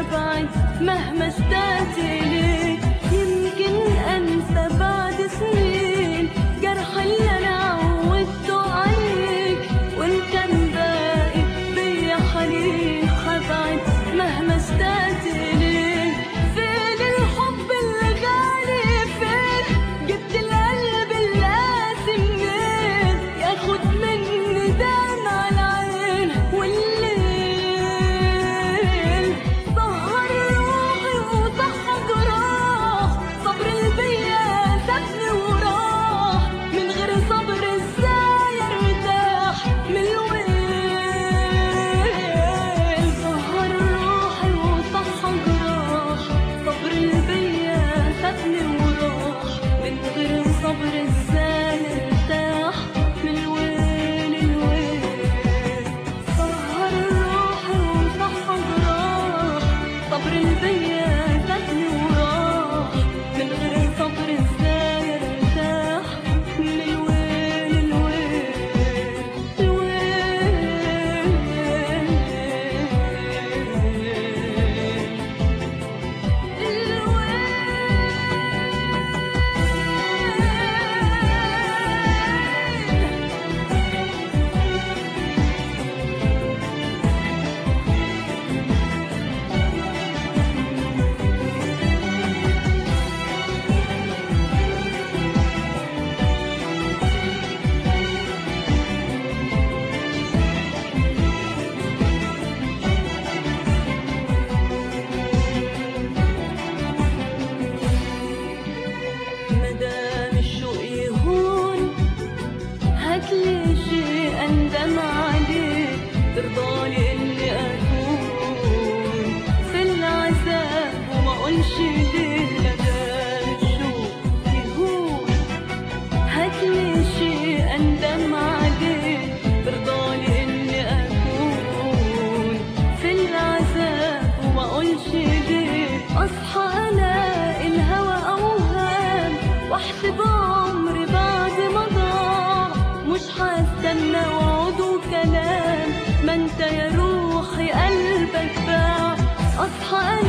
أبعد مهما اشتقت إليك يمكن أنسى بعد سنين جرح اللي أنا عودته عليك وإن كان باقي بيا حنين هبعد مهما اشتقت إليك فين الحب اللي غالي فين جبت القلب القاسي منين ياخد مني دمع العين والليل سهر روحي وصحى جراح صبر البيا سابني وراح من غير صبر ازاي ارتاح من الويل سهر روحي وصحى جراح صبر البيا سابني وراح من غير صبر ازاي ارتاح من الويل الويل سهر روحي وصحى جراح صبر البيا سابني وراح من غير صبر ازاي ارتاح من الويل الويل الويل الويل مدام الشوق يهون هاتلي شيء اندم عليه ترضالي اني اكون في العذاب وما اقولش ليه مدام الشوق يهون هاتلي شيء اندم عليه ترضالي اني اكون في العذاب وما اقولش ليه اصحى الاقي الهوى اوهام واحسب عمري بعد ما ضاع مش هستنى وعود وكلام ما انت يا روحي قلبك باع اصحى الاقي